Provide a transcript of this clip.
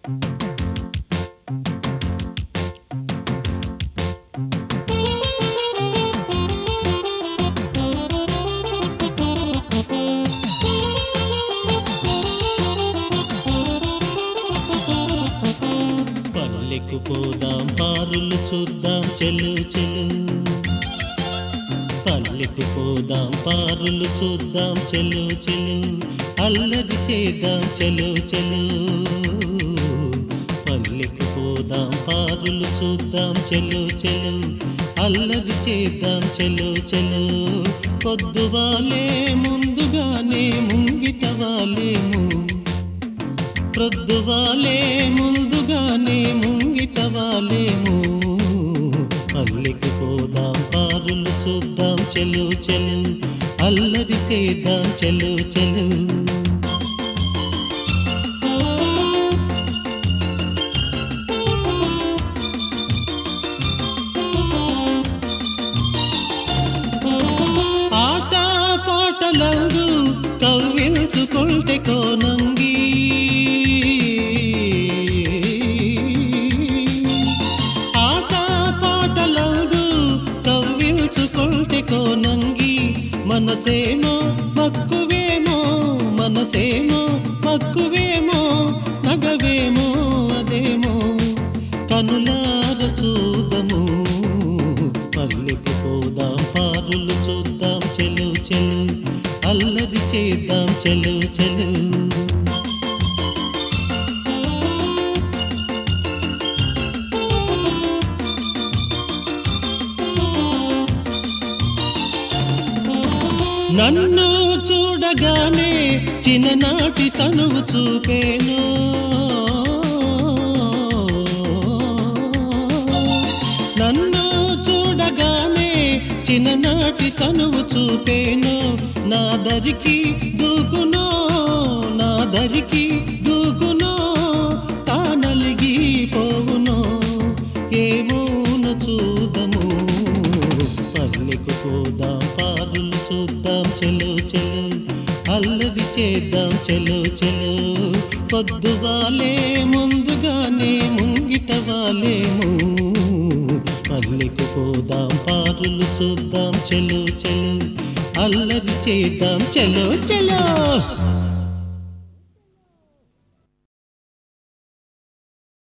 పల్లెకు పోదాం పారులు చూద్దాం చెలు చెలు పల్లెకు పోదాం పారులు చూద్దాం చెలు చెలు అల్లరి చేద్దాం చెలు చెలు పల్లెకు పోదాం పారులు చూద్దాం చెలు చెలు అల్లరి చేద్దాం చెలు చెలు పొద్దువాలే ముందుగానే ముంగిట వాలేము ప్రొద్దువాలే ముందుగానే ముంగిట వాలేము పల్లెకి పోదాం పారులు చూద్దాం చెలు చెలు అల్లరి చేద్దాం చెలు చెలు ఆట పాటలందు కవ్వించుకుంటే కోనంగి ఆట పాటలందు కవ్వించుకుంటే కోనంగి మనసేమో మక్కువేమో మనసేమో మక్కువేమో నగవేమో అదేమో కనులార చూదము పల్లెకు పోదాం పారులు చూద్దాం చెలు చెలు అల్లరి చేద్దాం చెలు చెలు నన్ను చూడగానే చిన్ననాటి చనువు చూపేను నన్ను చూడగానే చిన్ననాటి చనువు చూపేను నా దరికి దూకునో నా దరికి దూకునో తానలిగి పోవునో ఏమోను చూదము పల్లెకు పోదాం పారులు చూద్దాం చెలు చెలు అల్లరి చేద్దాం చెలు చెలు పొద్దువాలే ముందుగానే ముంగిట వాలేము పల్లెకు పోదాం పారులు చూద్దాం చెలు చెలు అల్లరి చేద్దాం చెలో చెలో